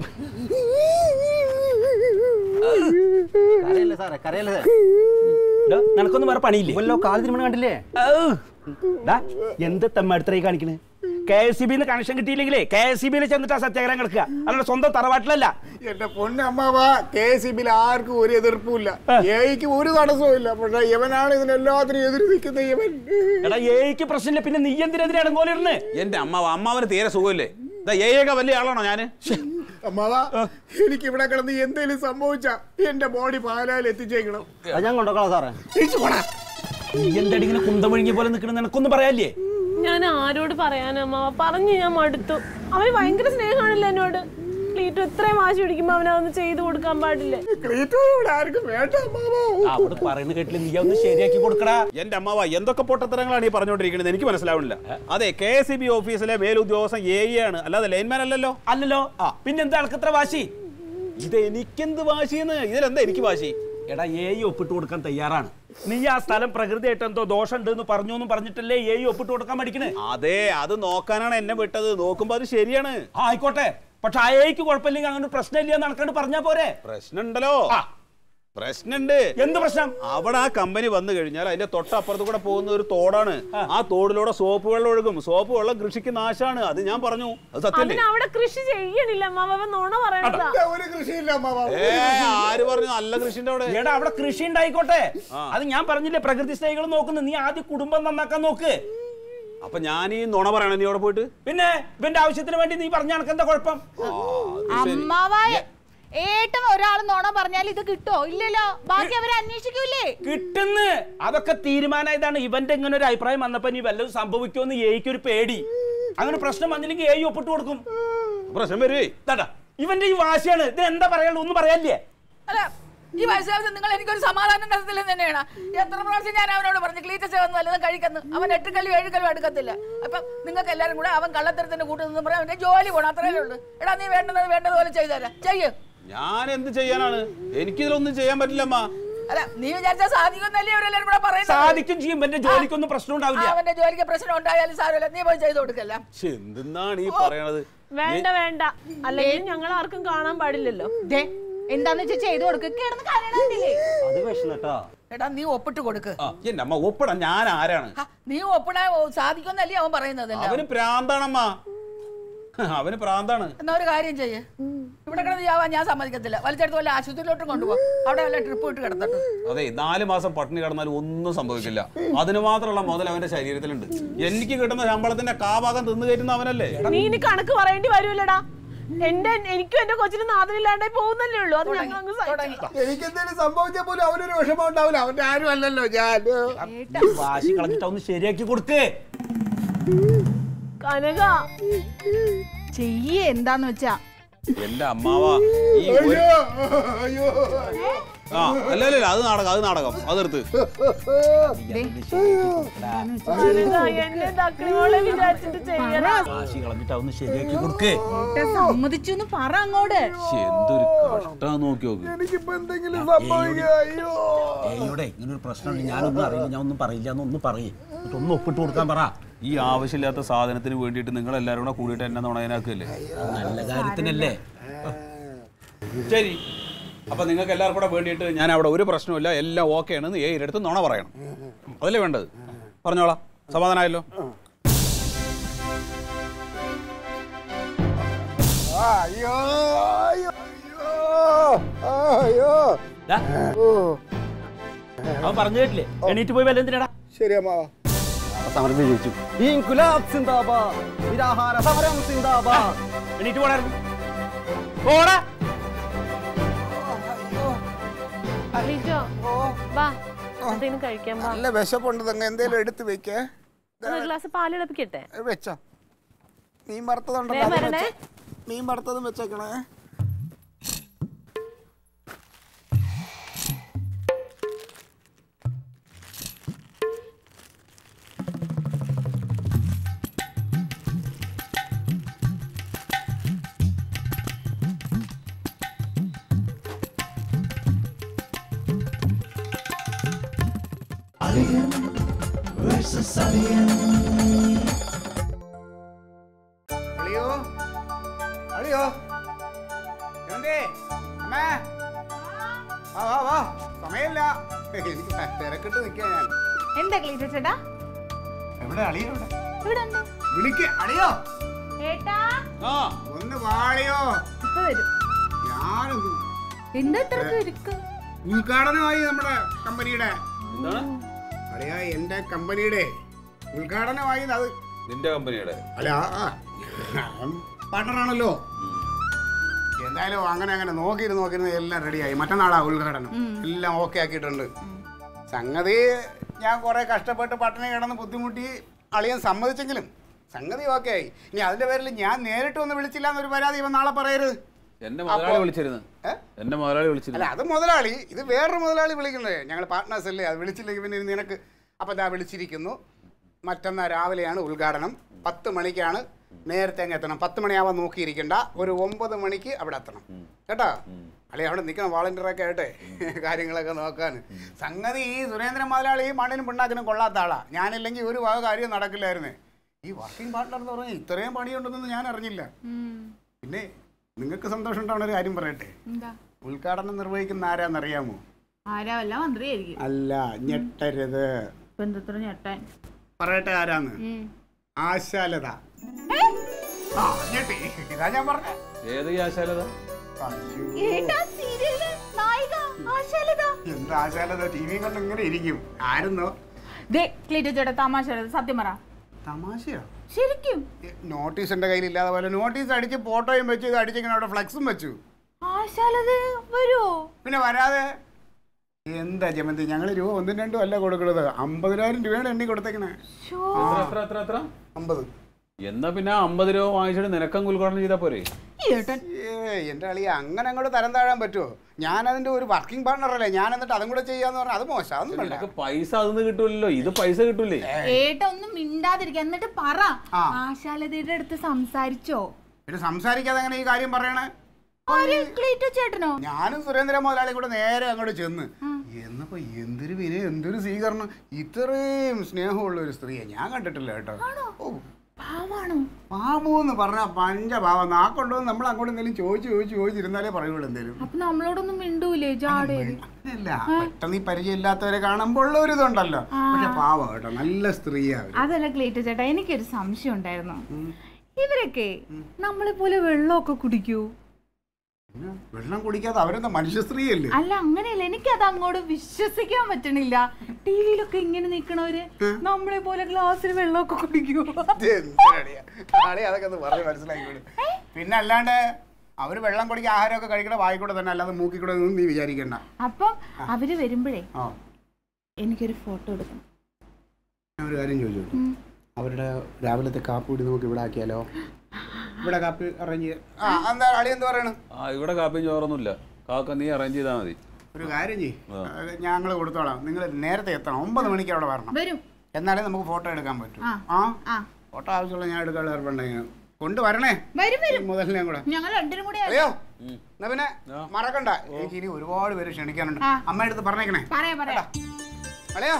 കരയല്ലേ സാറേ കരയല്ലേ ഡാ, നിനക്കൊന്നും വേറെ പണിയില്ലേ ഇവല്ലോ കാല് തിരുമണ കണ്ടില്ലേ ഔ. ഡാ, എന്ത് തെമ്മടുത്തരായി കാണിക്കണേ കെ എസ് സി ബിന്ന് കണക്ഷൻ കിട്ടിയില്ലെങ്കിലേ കെ എസ് സി ബിയിൽ ചെന്നിട്ടാ സത്യാഗ്രഹം കിടക്കുക അല്ലാണ്ട് സ്വന്തം തറവാട്ടിലല്ല എന്റെ പൊന്നമ്മാവ കെ എസ് ഇ ബിയിൽ ആർക്കും ഒരു എതിർപ്പുമില്ല ഏയ്ക്ക് ഒരു തടസ്സവും ഇല്ല പക്ഷെ ഇവനാണ് ഇതിനെല്ലാത്തിനും എതിര് നിൽക്കുന്ന ഇവൻ എടാ ഏക്ക് പ്രശ്നമില്ല പിന്നെ നീ എന്തിനെതിരെ അടങ്ങോലിരുന്ന് എന്റെ അമ്മാവ അമ്മാവന് തീരെ സുഖമില്ലേ ഇതാ ഏക വലിയ ആളാണോ ഞാന് അമ്മാവ എനിക്ക് ഇവിടെ കിടന്ന് എന്തേലും സംഭവിച്ച എന്റെ ബോഡി പാലായിൽ എത്തിച്ചേക്കണം അത് ഞാൻ കൊണ്ടുപോകാം സാറേ തിരിച്ചു പോടാ നീ എന്താടി ഇങ്ങനെ കുന്തം വിഴുങ്ങിയ പോലെ നിൽക്കണ നിനക്കൊന്നും പറയാല്ലേ ഞാൻ ആരോട് പറയാനമ്മ പറഞ്ഞു ഞാൻ മടുത്തു അവന് ഭയങ്കര സ്നേഹമാണല്ലോ എന്നോട് ക്ലീറ്റു ഇത്രയും വാശി പിടിക്കുമ്പോ അവനതൊന്ന് ചെയ്തു കൊടുക്കാൻ പാടില്ലേ ക്ലീറ്റോ ഇവിടെ ആർക്കും വേണ്ട അമ്മാവ അവിടെ പറയുന്ന കേട്ടില്ല നീ ഒന്ന് ശരിയാക്കി കൊടുക്കടാ എന്റെ അമ്മാവ എന്തൊക്കെ പൊട്ടത്തരങ്ങളാണ് ഈ പറഞ്ഞുകൊണ്ടിരിക്കുന്നത് എനിക്ക് മനസ്സിലാവുന്നില്ല അതെ കെ എസ് ബി ഓഫീസിലെ മേലുദ്യോഗസ്ഥൻ എ ആണ് അല്ലാതെ ലൈൻമാൻ അല്ലല്ലോ അല്ലല്ലോ പിന്നെന്താ അനക്കത്ര വാശി ഇത് എനിക്കെന്ത് വാശിയെന്ന് ഇതിലെന്താ എനിക്ക് വാശി എടാ ഏ ഒപ്പിട്ട് കൊടുക്കാൻ തയ്യാറാണ് നീ ആ സ്ഥലം പ്രകൃതിയായിട്ട് എന്തോ ദോഷമുണ്ട് എന്ന് പറഞ്ഞു എന്നും പറഞ്ഞിട്ടല്ലേ ഏ ഒപ്പിട്ട് കൊടുക്കാൻ പഠിക്കണേ അതെ അത് നോക്കാനാണ് എന്നെ വിട്ടത് നോക്കുമ്പോ അത് ശരിയാണ് ആ ആയിക്കോട്ടെ പക്ഷെ ആ ഏക്ക് കുഴപ്പമില്ലെങ്കിൽ അങ്ങനെ ഒരു പ്രശ്നമില്ല നടക്കാണ്ട് പറഞ്ഞാ പോരെ പ്രശ്നമുണ്ടല്ലോ ആ പ്രശ്നമുണ്ട് എന്ത് പ്രശ്നം അവിടെ ആ കമ്പനി വന്നു കഴിഞ്ഞാൽ അതിന്റെ തൊട്ടപ്പുറത്ത് കൂടെ പോകുന്ന ഒരു തോടാണ് ആ തോടിലൂടെ സോപ്പ് വെള്ളം ഒഴുകും സോപ്പ് വെള്ളം കൃഷിക്ക് നാശാണ് അത് ഞാൻ പറഞ്ഞു അത് സത്യല്ലേ അതിന് അവിടെ കൃഷി ചെയ്യണില്ല അമ്മാവ അവൻ നുണ പറയണതാ ഒരു കൃഷിയില്ല അമ്മാവ ഏ ആര് പറഞ്ഞു നല്ല കൃഷിന്റെ അവിടെ എടാ അവിടെ കൃഷി ഉണ്ടായിക്കോട്ടെ അത് ഞാൻ പറഞ്ഞില്ലേ പ്രകൃതി സ്നേഹികൾ നോക്കുന്നു നീ ആദ്യം കുടുംബം നന്നാക്കാൻ നോക്ക് അപ്പൊ ഞാൻ ഈ നുണ പറയണ നീ അവിടെ പോയിട്ട് പിന്നെ ഇവന്റെ ആവശ്യത്തിന് വേണ്ടി നീ പറഞ്ഞ കണക്ക് എന്താ കുഴപ്പം അമ്മാവായ ഏട്ടൻ ഒരാൾ നോണ പറഞ്ഞാൽ ഇത് കിട്ടോ ഇല്ലല്ലോ ബാക്കി അവരെ അന്വേഷിക്കൂലേ കിട്ടുന്ന് അതൊക്കെ തീരുമാനമായതാണ് ഇവന്റെ ഇങ്ങനെ ഒരു അഭിപ്രായം വന്നപ്പോ നീ വല്ലതും സംഭവിക്കുമെന്ന് ഏയ്ക്കൊരു പേടി അങ്ങനെ പ്രശ്നം വന്നില്ലെങ്കിൽ ഏയ് ഒപ്പിട്ട് കൊടുക്കും പ്രശ്നം വരുവേ ഇതാടാ ഇവന്റെ ഈ വാശിയാണ് ഇത് എന്താ പറയാനുള്ളത് ഒന്നും പറയാല്ലേ അല്ല ഈ വയസ്സാവശ്യം നിങ്ങൾ എനിക്കൊരു സമാധാനം തരത്തില്ലെന്ന് തന്നെയാണ് എത്ര പ്രാവശ്യം ഞാൻ അവനോട് പറഞ്ഞു ക്ലീറ്റസ് വന്ന് വല്ലതും കഴിക്കുന്നു അവൻ എട്ടുകല്ലും ഏഴുകല്ലും എടുക്കത്തില്ല അപ്പൊ നിങ്ങൾക്ക് എല്ലാവരും കൂടെ അവൻ കള്ളത്തരത്തിന്റെ കൂട്ടിൽ നിന്ന് പറയാം അവന്റെ ജോലി പോണം അത്രയേ ഉള്ളൂ എടാ നീ വേണ്ടത് വേണ്ടതുപോലെ ചെയ്തുതരാം ചെയ്യ് ഞാൻ എന്ത് ചെയ്യാനാണ് എനിക്കിതിലൊന്നും ചെയ്യാൻ പറ്റില്ലമ്മ അല്ല നീ വിചാരിച്ചാൽ സാധിക്കുന്നല്ലേ അവരെല്ലാരും കൂടെ പറയുന്നത് സാധിക്കും ചെയ്യും ഇവന്റെ ജോലിക്കൊന്നും പ്രശ്നം ആ, ഉണ്ടാവില്ല അവന്റെ ജോലിക്ക് പ്രശ്നം ഉണ്ടായാലും സാരമില്ല നീ പോയി ചെയ്തു കൊടുക്കല്ല ശ്ശെ, എന്തെന്നാണ് ഈ പറയണത് വേണ്ട വേണ്ട അല്ലെങ്കിൽ ഞങ്ങൾ ആർക്കും കാണാൻ പാടില്ലല്ലോ ദേ, എന്താന്ന് വെച്ചാൽ ചെയ്തു കൊടുക്കുക കിടന്ന് കരയണമെന്നില്ലേ അത് വിഷമട്ടാ എടാ നീ ഒപ്പിട്ട് കൊടുക്ക് ആ, എന്റെ അമ്മ ഒപ്പിടാൻ ഞാൻ ആരാണ് ഹ, നീ ഒപ്പിടാൻ സാധിക്കുന്നല്ലേ അവൻ പറയുന്നതല്ല അവന് പ്രാന്താണമ്മ അവന് പ്രാന്താണ് എന്നാ ഒരു കാര്യം ചെയ്യ് ഇവിടെ കിടന്ന് ചാവാൻ ഞാൻ സമ്മതിക്കത്തില്ല വലിച്ചെടുത്ത് വല്ല ആശുപത്രിയിലോട്ടും കൊണ്ടുപോകും അവിടെ വല്ല ട്രിപ്പ് ഇട്ട് കിടന്നിട്ട് അതെ നാല് മാസം പട്ടിണി കിടന്നാലും ഒന്നും സംഭവിക്കില്ല അതിന് മാത്രമുള്ള മുതൽ അവന്റെ ശരീരത്തിലുണ്ട് എനിക്ക് കിട്ടുന്ന ശമ്പളത്തിന്റെ കാഭാഗം തിന്നു കയറ്റുന്ന അവനല്ലേ നീ ഇനി കണക്ക് പറയേണ്ടി വരുമല്ലടാ എന്റെ എനിക്കും എന്റെ കൊച്ചിനും നാദനില്ലാണ്ടായി പോകുന്നല്ലേ ഉള്ളൂ അത് ഞങ്ങൾ അങ്ങ് സഹിച്ചോളാം. എനിക്ക് എന്തെങ്കിലും സംഭവിച്ചാൽ പോലും അവനൊരു വിഷമം ഉണ്ടാവില്ല അവന്റെ ആരും അല്ലല്ലോ ഞാൻ വാശി കളഞ്ഞിട്ട് ഒന്ന് ശരിയാക്കി കൊടുക്ക് കനക ചെയ്യേ എന്താന്ന് വെച്ചാ എന്റെ അമ്മാവ ഈ ഒരു- അയ്യോ ആ അല്ല അല്ല അല്ല, അത് നാടകം അത് നാടകം അത് നിർത്ത് കനക എന്നെ ദക്ഷിണോളെ വിചാരിച്ചിട്ട് ചെയ്യണം വാശി കളഞ്ഞിട്ട് ഒന്ന് ശരിയാക്കി കൊടുക്ക് ഏട്ടൻ സമ്മതിച്ചു എന്ന് പറ അങ്ങോട്ട് ശ്ശെ, എന്തൊരു കഷ്ടം നോക്കി നോക്ക് എനിക്കിപ്പോ എന്തെങ്കിലും സംഭവിക്കുക അയ്യോ ഏയോടെ ഇങ്ങനെ ഒരു പ്രശ്നമുണ്ട് ഞാനൊന്നും അറിയില്ല ഞാൻ ഒന്നും പറയില്ല എന്നൊന്നും പറയേ എന്നിട്ട് ഒന്ന് ഒപ്പിട്ട് കൊടുക്കാൻ പറ ഈ ആവശ്യമില്ലാത്ത സാധനത്തിന് വേണ്ടിയിട്ട് നിങ്ങൾ എല്ലാവരും കൂടെ കൂടിയിട്ട് എന്നെ നുണയനാക്കല്ലേ നല്ല കാര്യത്തിനല്ലേ ശരി അപ്പൊ നിങ്ങൾക്ക് എല്ലാവർക്കും കൂടെ വേണ്ടിയിട്ട് ഞാൻ അവിടെ ഒരു പ്രശ്നമില്ല എല്ലാം ഓക്കെ ആണെന്ന് ഏഴെടുത്ത് നുണ പറയണം അതല്ലേ വേണ്ടത് പറഞ്ഞോളാം സമാധാനമായല്ലോ അയ്യോ അയ്യോ അയ്യോ ദാ, അവൻ പറഞ്ഞു കേട്ടില്ലേ എണീറ്റ് പോയി വല്ല എന്തിനാടാ ശരി അമ്മാവ സമരം വിജയിച്ചു ഇൻകുലാബ് സിന്ദാബാദ് നിരാഹാര സമരം സിന്ദാബാദ് എണീറ്റ് പോടായിരുന്നു പോടാ ലിജോ വാ എന്തെങ്കിലും കഴിക്കാൻ വാ നല്ല വിശപ്പുണ്ട് തങ്ങ എന്തേലും എടുത്ത് വെക്കേ ഒരു ഗ്ലാസ് പാൽ ഇളപ്പിക്കട്ടെ വെച്ചോ മീൻ വറുത്തതുണ്ടല്ലോ വേഗം അത് വരണേ. വെച്ചോ. മീൻ വറുത്തതും വെച്ചേക്കണേ Alien versus Alien. അളിയോ അളിയോ എന്തേ അമ്മേ വാ വാ വാ സമയമില്ല എനിക്ക് തിരക്കിട്ട് നിൽക്കുക ഞാൻ എന്താ ക്ലീറ്റോ ചേട്ടാ എവിടെ അളിയോ എവിടെ ഇവിടെ ഉണ്ട്. വിളിക്ക അളിയോ ഏട്ടാ ആ ഒന്ന് വാളിയോ ഇപ്പൊ വരും ഞാനൊന്ന് എന്താ ഇത്ര തിരക്ക് ഉദ്ഘാടനമായി നമ്മുടെ കമ്പനിയുടെ എന്താണ് അളിയാ എന്റെ കമ്പനിയുടെ ഉദ്ഘാടനമായി അത് നിന്റെ കമ്പനിയുടെ അല്ല ആ, ഞാൻ പാർട്ണറാണല്ലോ എന്തായാലും അങ്ങനെ അങ്ങനെ നോക്കിയിരുന്ന് നോക്കിയിരുന്ന് എല്ലാം റെഡിയായി മറ്റന്നാളാ ഉദ്ഘാടനം എല്ലാം ഓക്കെ ആക്കിയിട്ടുണ്ട് സംഗതി ഞാൻ കുറെ കഷ്ടപ്പെട്ട് പട്ടിണി കിടന്ന് ബുദ്ധിമുട്ടി അളിയൻ സമ്മതിച്ചെങ്കിലും സംഗതി ഓക്കെ ആയി ഇനി അതിന്റെ പേരിൽ ഞാൻ നേരിട്ട് ഒന്ന് വിളിച്ചില്ല എന്നൊരു പരാതി ഇവൻ നാളെ പറയരുത് എന്നെ മുതലാളി അപ്പോ- വിളിച്ചിരുന്നു ഏ? എന്നെ മുതലാളി അല്ല വിളിച്ചിരുന്നു അത് മുതലാളി ഇത് വേറൊരു മുതലാളി വിളിക്കുന്നത് ഞങ്ങൾ പാർട്ട്നേഴ്സ് അല്ലേ അത് വിളിച്ചില്ലെങ്കിൽ പിന്നെ നിനക്ക് അപ്പം ഇതാ വിളിച്ചിരിക്കുന്നു മറ്റന്നാൾ രാവിലെയാണ് ഉദ്ഘാടനം പത്ത് മണിക്കാണ് നേരത്തെ അങ്ങ് എത്തണം പത്ത് മണിയാവാൻ നോക്കിയിരിക്കണ്ട ഒരു ഒമ്പത് മണിക്ക് അവിടെ എത്തണം കേട്ടോ അല്ലെ അവിടെ നിൽക്കണം വാളണ്ടിയറൊക്കെ ആയിട്ടെ കാര്യങ്ങളൊക്കെ നോക്കാൻ സംഗതി ഈ സുരേന്ദ്രൻ മുതലാളി ഈ മണ്ണിനും പിണ്ണാക്കിനും കൊള്ളാത്ത ആളാ ഞാനില്ലെങ്കിൽ ഒരു വക കാര്യം നടക്കില്ലായിരുന്നേ ഈ വർക്കിംഗ് പാർട്ട്ണർ എന്ന് പറഞ്ഞാൽ ഇത്രയും പണിയുണ്ടെന്ന് ഞാൻ അറിഞ്ഞില്ല പിന്നെ നിങ്ങൾക്ക് സന്തോഷം ഉണ്ടാവുന്ന ഒരു കാര്യം പറയട്ടെ എന്താ ഉദ്ഘാടനം നിർവഹിക്കുന്ന ആരാന്നറിയാമോ ആരാ വല്ല മന്ത്രിയായിരിക്കും അല്ല ഞെട്ടരുത് ഇപ്പൊ എന്തത്ര ഞെട്ടാൻ പറയട്ടെ ആരാന്ന് ആശാലത ആ ഞെട്ടി ഇതാ ഞാൻ പറഞ്ഞ ഏത് യാശാലത ഏട്ടാ സീരിയല് നായിക ആശാലത എന്താ ആശാലത ടി വി കണ്ട് ഇങ്ങനെ ഇരിക്കും ആരുന്നോ ദേ ക്ലീറ്റോ ചേട്ടാ തമാശ പറയുന്നത് സത്യം പറ തമാശയോ ശരിക്കും നോട്ടീസ് എന്റെ കയ്യിൽ ഇല്ലാതെ പോലെ നോട്ടീസ് അടിച്ച് ഫോട്ടോയും വെച്ചു ഇത് അടിച്ചിങ്ങനെ അവിടെ ഫ്ലെക്സും വെച്ചു ആശാലത വരുമോ പിന്നെ വരാതെ എന്താ ജമന്തി ഞങ്ങൾ രൂപ ഒന്നും രണ്ടും അല്ല കൊടുക്കുന്നത് അമ്പതിനായിരം രൂപയാണ് എണ്ണി കൊടുത്തേക്കണേ എത്ര എത്ര എത്ര എത്ര അമ്പത് എന്നാ പിന്നെ അമ്പത് രൂപ വാങ്ങിച്ചിട്ട് നിനക്കങ്ങ് ഉദ്ഘാടനം ചെയ്താ പോരെ ഏട്ടൻ ഏ എന്റെ അളിയ അങ്ങനെ അങ്ങോട്ട് തരം താഴാൻ പറ്റുമോ ഞാൻ അതിന്റെ ഒരു വർക്കിംഗ് പാർട്ണർ അല്ലേ ഞാൻ എന്നിട്ട് അതും കൂടെ ചെയ്യാന്ന് പറഞ്ഞാൽ അത് മോശം അതൊന്നും വേണ്ട നിനക്ക് പൈസ അതിന്ന് കിട്ടൂലല്ലോ ഇത് പൈസ കിട്ടൂലേ ഏട്ട ഒന്നും മിണ്ടാതിരിക്കുക എന്നിട്ട് പറ ആ. ആശാലതയുടെ അടുത്ത് സംസാരിച്ചോ പിന്നെ സംസാരിക്കാതെ എങ്ങനെ ഈ കാര്യം പറയണേ ആര്? ക്ലീറ്റോ ചേട്ടനോ ഞാനും സുരേന്ദ്ര മുതലാളി കൂടെ നേരെ അങ്ങോട്ട് ചെന്ന് എന്നപ്പോ എന്തൊരു വിനയം എന്തൊരു സ്വീകരണം ഇത്രയും സ്നേഹമുള്ള ഒരു സ്ത്രീയെ ഞാൻ കണ്ടിട്ടില്ല കേട്ടോ ഓ പാവാണോ ബാബു എന്ന് പറഞ്ഞ പഞ്ചഭാവം നാക്കൊണ്ടോ നമ്മൾ അങ്ങോട്ട് എന്തെങ്കിലും ചോദിച്ചു ചോദിച്ചു ചോദിച്ചിരുന്നാലേ പറയുള്ളൂ എന്തേലും അപ്പൊ നമ്മളോടൊന്നും മിണ്ടൂലേ ജാടേര് അല്ല പെട്ടെന്ന് ഈ പരിചയമില്ലാത്തവരെ കാണുമ്പോൾ ഉള്ള ഒരു ഇതുണ്ടല്ലോ പക്ഷെ പാവം കേട്ടോ നല്ല സ്ത്രീയാ അവര്. അതല്ല ക്ലീറ്റോ ചേട്ടാ എനിക്കൊരു സംശയം ഉണ്ടായിരുന്നു ഇവരൊക്കെ നമ്മളെ പോലെ വെള്ളമൊക്കെ കുടിക്കൂ പിന്നെ വെള്ളം കുടിക്കാതെ അവരെന്താ മനുഷ്യ സ്ത്രീയല്ലേ അല്ല അങ്ങനെയല്ല എനിക്കത് അങ്ങോട്ട് വിശ്വസിക്കാൻ പറ്റണില്ല ടിവിയിലൊക്കെ ഇങ്ങനെ നിക്കണവര് നമ്മളെ പോലെ ഗ്ലാസ്സിൽ വെള്ളമൊക്കെ കുടിക്കൂ ഇതെന്താടിയാ? ആളെ അതൊക്കെ ഒന്ന് പറഞ്ഞ് മനസ്സിലാക്കിക്കോളൂ. പിന്നെ അല്ലാണ്ട് അവര് വെള്ളം കുടിക്കുക ആഹാരമൊക്കെ കഴിക്കണ വായിക്കൂടെ തന്നെ അല്ലാതെ മൂക്കിക്കൂടെ ഒന്നും നീ വിചാരിക്കണ്ട അപ്പം അവര് വരുമ്പോഴേ ആ എനിക്കൊരു ഫോട്ടോ എടുക്കണം ഞാൻ ഒരു കാര്യം ചോദിച്ചോളൂ അവരുടെ രാവിലത്തെ കാപ്പി കൂടി നമുക്ക് ഇവിടെ ആക്കിയാലോ ഇവിടെ കാപ്പി അറേഞ്ച് ചെയ്യാം ആ എന്താ അളി എന്ത് പറയണു ആ ഇവിടെ കാപ്പിയും ചോറൊന്നുമില്ല കാക്ക നീ അറേഞ്ച് ചെയ്താൽ മതി ഒരു കാര്യം ചെയ്യ് ഞങ്ങൾ കൊടുത്തോളാം നിങ്ങൾ നേരത്തെ എത്തണം ഒമ്പത് മണിക്ക് അവിടെ വരണം വരും എന്നാലേ നമുക്ക് ഫോട്ടോ എടുക്കാൻ പറ്റൂ ആ. ആ ആ ഫോട്ടോ ആവശ്യമുള്ള ഞാൻ എടുക്കാനുള്ള ഏർപ്പുണ്ടെങ്കിൽ കൊണ്ടുവരണേ വരും വരും മുതലിനെയും കൂടെ ഞങ്ങൾ രണ്ടിനും കൂടെ അയ്യോ എന്നാ പിന്നെ മറക്കണ്ട എനിക്ക് ഇനി ഒരുപാട് പേര് ക്ഷണിക്കാനുണ്ട് ആ. അമ്മ എടുത്ത് പറഞ്ഞേക്കണേ പറയാം പറയാം അളയോ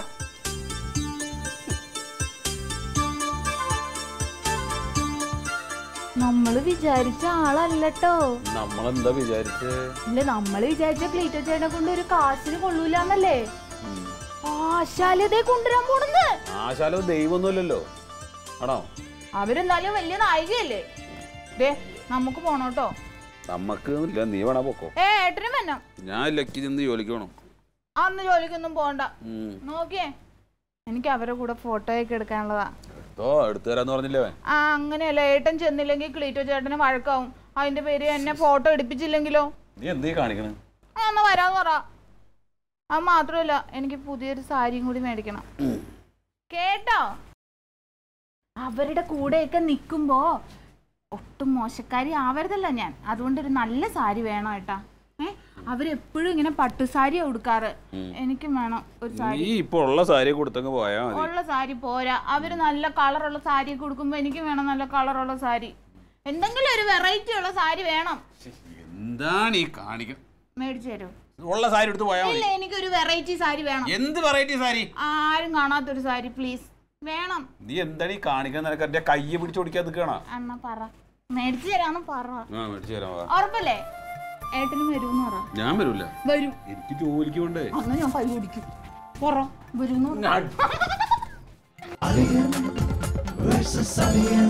നമ്മള് വിചാരിച്ച ആളല്ലട്ടോ നമ്മളെന്താ വിചാരിച്ച് ഇല്ല നമ്മള് വിചാരിച്ച ക്ലീറ്റോ ചേട്ടനെ കൊണ്ട് ഒരു കാശിന് കൊള്ളൂലെന്നല്ലേ ആശാലതയെ കൊണ്ടുവരാൻ പോണെന്ന് ആശാലോ ദൈവമൊന്നുമില്ലല്ലോ ആണോ അവരെന്നാലും വലിയ നായികയല്ലേ ദേ നമുക്ക് പോണോട്ടോ നമ്മക്ക് ഇല്ല നീ വേണ പൊക്കോ ഏ ഏട്ടനും വന്നോ ഞാൻ ലക്കി ചെന്ന് ജോലിക്ക് വേണം അന്ന് ജോലിക്കൊന്നും പോണ്ട ഉം. നോക്കിയേ എനിക്ക് അവരുടെ കൂടെ ഫോട്ടോ ഒക്കെ എടുക്കാനുള്ളതാ എടുത്തോ എടുത്തു തരാന്ന് പറഞ്ഞില്ലേ അവൻ ആ അങ്ങനെയല്ല ഏട്ടൻ ചെന്നില്ലെങ്കിൽ ക്ലീറ്റോ ചേട്ടന് വഴക്കാവും അതിന്റെ പേര് എന്നെ ഫോട്ടോ എടുപ്പിച്ചില്ലെങ്കിലോ നീ എന്തീ കാണിക്കണേ ആ എന്നാ വരാന്ന് പറ അത് മാത്രമല്ല എനിക്ക് പുതിയൊരു സാരിയും കൂടി മേടിക്കണം കേട്ടോ അവരുടെ കൂടെയൊക്കെ നിൽക്കുമ്പോ ഒട്ടും മോശക്കാരി ആവരുതല്ല ഞാൻ അതുകൊണ്ട് ഒരു നല്ല സാരി വേണം ഏട്ടാ ഏ അവരെപ്പോഴും ഇങ്ങനെ പട്ടുസാരിയാ ഉടുക്കാറ് എനിക്കും വേണം ഒരു സാരി നീ ഇപ്പൊ ഉള്ള സാരി കൊടുത്തങ്ങ് പോയാ മതി ഉള്ള സാരി പോരാ അവര് നല്ല കളറുള്ള സാരി കൊടുക്കുമ്പോ എനിക്ക് വേണം നല്ല കളറുള്ള സാരി എന്തെങ്കിലും ഒരു വെറൈറ്റി ഉള്ള സാരി വേണം എന്താണ് ഈ കാണിക്കുന്നത് മേടിച്ചു തരൂ ഉള്ള സാരി എടുത്ത് പോയാ മതി ഇല്ല എനിക്കൊരു വെറൈറ്റി സാരി വേണം എന്ത് വെറൈറ്റി സാരി ആരും കാണാത്തൊരു സാരി പ്ലീസ് വേണം നീ എന്താണ് ഈ കാണിക്കാൻ നിനക്ക് എന്റെ കയ്യെ പിടിച്ച് ഓടിക്കാൻ നിൽക്കണ അണ്ണ പറ മേടിച്ചു തരാന്ന് പറ ആ മേടിച്ചു തരാം വാ. ഉറപ്പല്ലേ ഏട്ടനും വരുമെന്ന് പറ ഞാൻ വരൂല വരും എനിക്ക് ജോലിക്ക് പോണ്ടേ അന്ന് ഞാൻ കൈ കുടിക്കും പറ വരുമെന്ന് പറ ഞാൻ Alien versus Alien.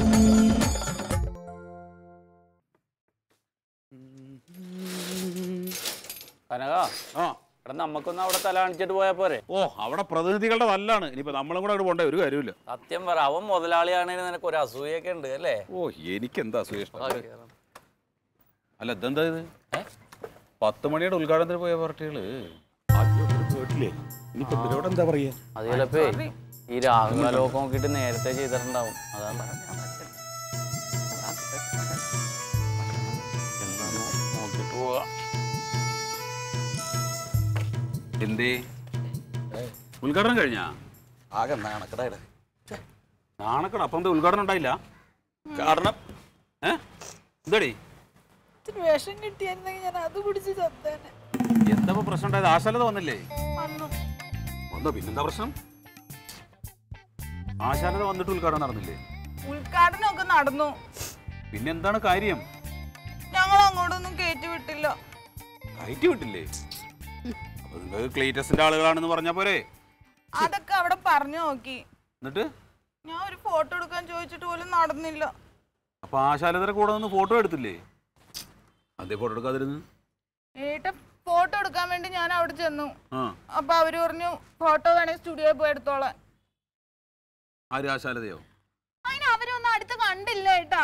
കനക ആ എടാ നമുക്കൊന്ന് അവിടെ തല കാണിച്ചിട്ട് പോയാ പോരെ ഓ അവിടെ പ്രതിനിധികളുടെ നല്ലാണ് ഇനിയിപ്പോ നമ്മളും കൂടെ അവിടെ പോണ്ടേ ഒരു കാര്യമില്ല സത്യം പറ അവൻ മുതലാളിയാണെങ്കിൽ നിനക്ക് ഒരു അസൂയൊക്കെ ഉണ്ട് അല്ലേ ഓ എനിക്കെന്താ സുരേഷ് അല്ല ഇതെന്താ ഇത് പത്ത് മണിയുടെ ഉദ്ഘാടനത്തിന് പോയ പാർട്ടികള് കേട്ടില്ലേ ഇനിയിപ്പോ ഇവരോട് എന്താ പറയാ അത് ചിലപ്പോ ഈ രാഹുകാലമൊക്കെ നോക്കിയിട്ട് നേരത്തെ ചെയ്തിട്ടുണ്ടാവും അതാണ് എന്താന്ന് നോക്കിയിട്ട് പോവാ എന്തേ ഉദ്ഘാടനം കഴിഞ്ഞാ ആകെ നാണക്കടായിട്ട് നാണക്കട അപ്പം എന്താ ഉദ്ഘാടനം ഉണ്ടായില്ല കാരണം ഏ എന്താടി ഇത്തിരി വിഷം കിട്ടിയായിരുന്നെങ്കിൽ ഞാൻ അത് കുടിച്ച് ചത്തേനെ എന്താ ഇപ്പൊ പ്രശ്നം ഉണ്ടായത് ആശാലത വന്നില്ലേ വന്നു വന്നോ പിന്നെന്താ പ്രശ്നം ആശാലത വന്നിട്ട് ഉദ്ഘാടനം നടന്നില്ലേ ഉദ്ഘാടനമൊക്കെ നടന്നു പിന്നെന്താണ് കാര്യം ഞങ്ങൾ അങ്ങോട്ടൊന്നും കയറ്റി വിട്ടില്ല കയറ്റി വിട്ടില്ലേ അപ്പൊ നിങ്ങൾക്ക് ക്ലീറ്റസിന്റെ ആളുകളാണെന്ന് പറഞ്ഞ പോരെ അതൊക്കെ അവിടെ പറഞ്ഞു നോക്കി എന്നിട്ട് ഞാൻ ഒരു ഫോട്ടോ എടുക്കാൻ ചോദിച്ചിട്ട് പോലും നടന്നില്ല അപ്പൊ ആശാലതര കൂടെ നിന്ന് ഫോട്ടോ എടുത്തില്ലേ അതേ ഫോട്ടോ എടുക്കാതിരുന്ന് ഏട്ട ഫോട്ടോ എടുക്കാൻ വേണ്ടി ഞാൻ അവിടെ ചെന്നു ആ അപ്പൊ അവര് പറഞ്ഞു ഫോട്ടോ വേണേ സ്റ്റുഡിയോയിൽ പോയി എടുത്തോളാൻ ആര് ആശാലതയോ അതിന് അവരൊന്നും അടുത്ത് കണ്ടില്ല ഏട്ടാ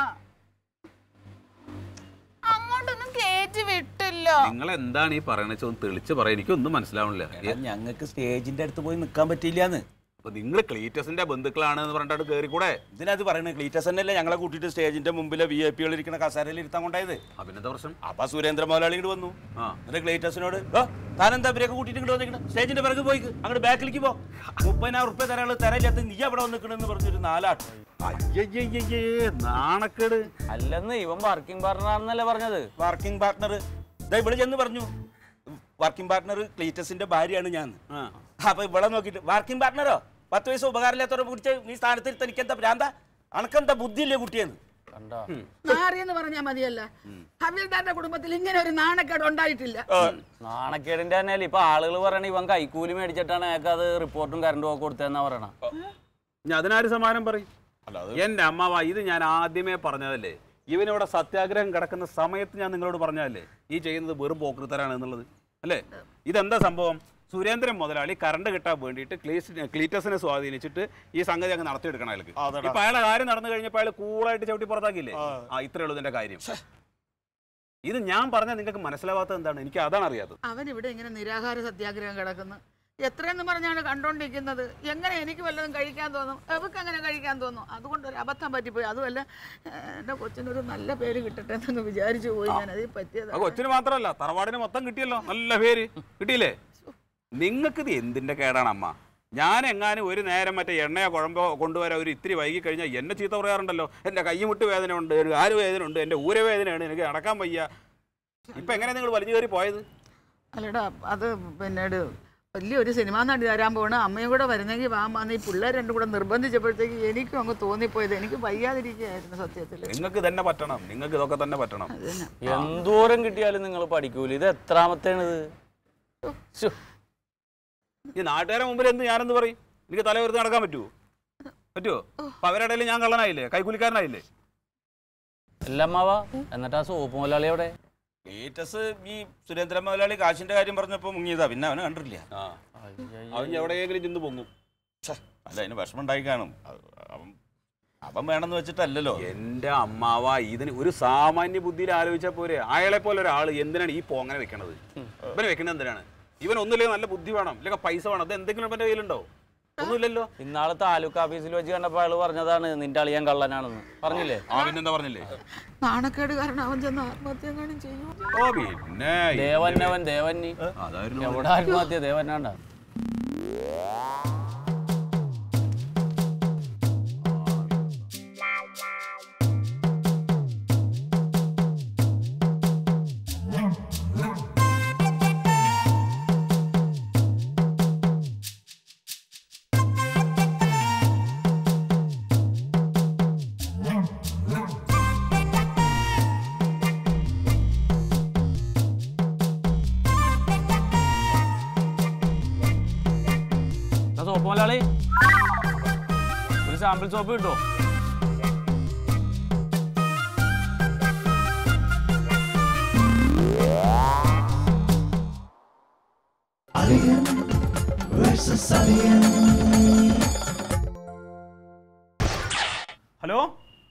അങ്ങോട്ടൊന്നും കേറ്റി വിട്ടില്ല നിങ്ങൾ എന്താണ് ഈ പറയണെന്ന് ഒന്ന് തെളിച്ച് പറയാം എനിക്കൊന്നും മനസ്സിലാവണില്ല ഞങ്ങൾക്ക് സ്റ്റേജിന്റെ അടുത്ത് പോയി നിൽക്കാൻ പറ്റിയില്ലാന്ന് അപ്പൊ നിങ്ങൾ ക്ലീറ്റസിന്റെ ബന്ധുക്കളാണെന്ന് പറഞ്ഞിട്ട് കയറി കൂടെ ഇതിനകത്ത് പറയുന്നത് ക്ലീറ്റസ് തന്നെയല്ലേ ഞങ്ങളെ കൂട്ടിയിട്ട് സ്റ്റേജിന്റെ മുമ്പിലെ വി ഐ പികൾ ഇരിക്കുന്ന കസാരയിൽ ഇരുത്താൻ കൊണ്ടായത് അഭിനന്ദ പ്രശ്നം അപ്പൊ സുരേന്ദ്ര മുതലാളി ഇങ്ങോട്ട് വന്നു ആ എന്നിട്ട് ക്ലീറ്റസിനോട് "ഓ, താനെന്താ ഇവരൊക്കെ കൂട്ടിയിട്ട് ഇങ്ങോട്ട് വന്നിരിക്കണം സ്റ്റേജിന്റെ പിറകു പോയി അങ്ങോട്ട് ബാക്കിലേക്ക് പോ മുപ്പതിനായിരം ഉറുപ്പ്യ തരാള് തരാനില്ലാത്ത നീ അവിടെ വന്നിക്കണെന്ന് പറഞ്ഞൊരു നാലാട്ട് അയ്യയ്യയ്യേ നാണക്കേട് അല്ലെന്ന് ഇവൻ വർക്കിംഗ് പാർട്ണറാണെന്നല്ലേ പറഞ്ഞത് വർക്കിംഗ് പാർട്ട്ണർ ഇതാ ഇവിടെ ചെന്ന് പറഞ്ഞു വർക്കിംഗ് പാർട്ട്ണർ ക്ലീറ്റസിന്റെ ഭാര്യയാണ് ഞാൻ ആ അപ്പൊ ഇവിടെ നോക്കിയിട്ട് വർക്കിംഗ് പാർട്ട്ണറോ പത്ത് വയസ്സ് ഉപകാരമില്ലാത്തവരെ പിടിച്ച് നീ സ്ഥാനത്തിൽ തനിക്ക് എന്താ ഭ്രാന്ത അണക്കെന്താ ബുദ്ധിയില്ലേ കുട്ടിയെന്ന് കണ്ടോ നാറിയെന്ന് പറഞ്ഞാൽ മതിയല്ല ഹവീൽദാന്റെ കുടുംബത്തിൽ ഇങ്ങനെ ഒരു നാണക്കേട് ഉണ്ടായിട്ടില്ല നാണക്കേടിന്റെ തന്നെ ഇപ്പൊ ആളുകൾ പറയണ ഇവൻ കൈക്കൂലി മേടിച്ചിട്ടാണ് അയാൾക്ക് അത് റിപ്പോർട്ടും കറണ്ടും ഒക്കെ കൊടുത്തതെന്നാ പറയണ ഞാൻ അതിനാര് സമാനം പറയും എന്റെ അമ്മാവ ഇത് ഞാൻ ആദ്യമേ പറഞ്ഞതല്ലേ ഇവനിവിടെ സത്യാഗ്രഹം കിടക്കുന്ന സമയത്ത് ഞാൻ നിങ്ങളോട് പറഞ്ഞതല്ലേ ഈ ചെയ്യുന്നത് വെറും പോക്കൃത്തരാണ് എന്നുള്ളത് അല്ലേ ഇതെന്താ സംഭവം സുരേന്ദ്രൻ മുതലാളി കറണ്ട് കിട്ടാൻ വേണ്ടിയിട്ട് ക്ലീസ് ക്ലീറ്റസിനെ സ്വാധീനിച്ചിട്ട് ഈ സംഗതി അങ്ങ് നടത്തിയെടുക്കണം അയാൾക്ക് അതെടാ. ഇപ്പൊ അയാളെ കാര്യം നടന്നു കഴിഞ്ഞപ്പോൾ അയാൾ കൂളായിട്ട് ചവിട്ടി പുറത്താക്കിയില്ലേ ആ ഇത്രേ ഉള്ളൂ ഇതിന്റെ കാര്യം ഇത് ഞാൻ പറഞ്ഞാൽ നിങ്ങൾക്ക് മനസ്സിലാവാത്തത് എന്താണ് എനിക്ക് അതാണ് അറിയാത്തത് അവൻ ഇവിടെ ഇങ്ങനെ നിരാഹാര സത്യാഗ്രഹം കിടക്കുന്നു എത്രയെന്ന് പറഞ്ഞാണ് കണ്ടോണ്ടിരിക്കുന്നത് എങ്ങനെ എനിക്ക് വല്ലതും കഴിക്കാൻ തോന്നും അവർക്ക് അങ്ങനെ കഴിക്കാൻ തോന്നും അതുകൊണ്ട് ഒരു അബദ്ധം പറ്റിപ്പോയി അതുമല്ല ഏഹ്, എൻ്റെ കൊച്ചിനൊരു നല്ല പേര് കിട്ടട്ടെ എന്നങ്ങ് വിചാരിച്ചു പോയി ഞാൻ അതിൽ ആ പറ്റിയത് കൊച്ചിന് മാത്രമല്ല തറവാടിന് മൊത്തം കിട്ടിയല്ലോ നല്ല പേര് കിട്ടിയില്ലേ നിങ്ങൾക്ക് ഇത് എന്തിന്റെ കേടാണ് അമ്മ ഞാൻ എങ്ങാനും ഒരു നേരം മറ്റേ എണ്ണയോ കുഴമ്പോ കൊണ്ടുവരാൻ ഒരു ഇത്തിരി വൈകി കഴിഞ്ഞാൽ എന്നെ ചീത്ത പറയാറുണ്ടല്ലോ എൻ്റെ കൈമുട്ട് വേദന ഉണ്ട് എനിക്ക് കാല് വേദന ഉണ്ട് എൻ്റെ ഊരവേദനയാണ് എനിക്ക് നടക്കാൻ വയ്യ ഇപ്പൊ എങ്ങനെ നിങ്ങൾ വലിച്ചു കയറി പോയത് അല്ലടാ അത് പിന്നീട് വലിയൊരു സിനിമാ നടി തരാൻ പോണ അമ്മയും കൂടെ വരുന്നെങ്കിൽ വാമാന്ന് ഈ പിള്ളേർ രണ്ടും കൂടെ നിർബന്ധിച്ചപ്പോഴത്തേക്ക് എനിക്കും അങ്ങ് തോന്നിപ്പോയത് എനിക്ക് വയ്യാതിരിക്കുകയായിരുന്നു സത്യത്തിൽ നിങ്ങൾക്ക് തന്നെ പറ്റണം നിങ്ങൾക്ക് ഇതൊക്കെ തന്നെ പറ്റണം അത് തന്നെ എന്തോരം കിട്ടിയാലും നിങ്ങൾ പഠിക്കൂല ഇത് എത്രാമത്തേണിത് ശ്ശോ. ഈ നാട്ടുകാരെ മുമ്പിൽ എന്ത് ഞാനെന്ന് പറയും എനിക്ക് തല വെറുതെ നടക്കാൻ പറ്റുമോ പറ്റുമോ അപ്പൊ അവരുടെ ഇടയിൽ ഞാൻ കള്ളനായില്ലേ കൈക്കൂലിക്കാരനായില്ലേ അല്ലമ്മാവാ എന്നിട്ട് ആ സോപ്പ് മുതലാളി എവിടെ ക്ലീറ്റസ് ഈ സുരേന്ദ്ര മുതലാളി കാശിന്റെ കാര്യം പറഞ്ഞപ്പോ മുങ്ങിയതാ പിന്നെ അവനെ കണ്ടിട്ടില്ല അവൻ എവിടെയെങ്കിലും ചെന്ന് പൊങ്ങും ഛെ, അല്ല അതിന് വിഷമം ഉണ്ടായി കാണും അത് അവൻ അവൻ വേണമെന്ന് വെച്ചിട്ടല്ലല്ലോ എന്റെ അമ്മാവ ഇതിന് ഒരു സാമാന്യ ബുദ്ധിയിൽ ആലോചിച്ചാൽ പോരെ അയാളെ പോലെ ഒരാൾ എന്തിനാണ് ഈ പോങ്ങനെ വെക്കണത് ഇവനെ വെക്കണത് എന്തിനാണ് ഇവൻ ഒന്നുമില്ലെങ്കിൽ നല്ല ബുദ്ധി വേണം ഇല്ലെങ്കിൽ പൈസ വേണം അത് എന്തെങ്കിലും ഇവന്റെ കയ്യിലുണ്ടോ ഒന്നുമില്ലല്ലോ ഇന്നാള് താലൂക്ക് ഓഫീസിൽ വെച്ച് കണ്ടപ്പോൾ അയാൾ പറഞ്ഞതാണ് നിന്റെ അളിയൻ കള്ളനാണെന്ന് പറഞ്ഞില്ലേ ആ പിന്നെന്താ പറഞ്ഞില്ലേ നാണക്കേട് കാരണം അവൻ ചെന്ന് ആത്മഹത്യ കാണും ചെയ്യും ഓ പിന്നെ ദേവന്നവൻ ദേവന്നി അതായിരുന്നു എവിടെ ആത്മഹത്യ ദേവന്നാണ്ട സോപ്പ് മുതലാളി ഒരു സാമ്പിൾ സോപ്പ് കിട്ടുമോ Alien versus Alien. ഹലോ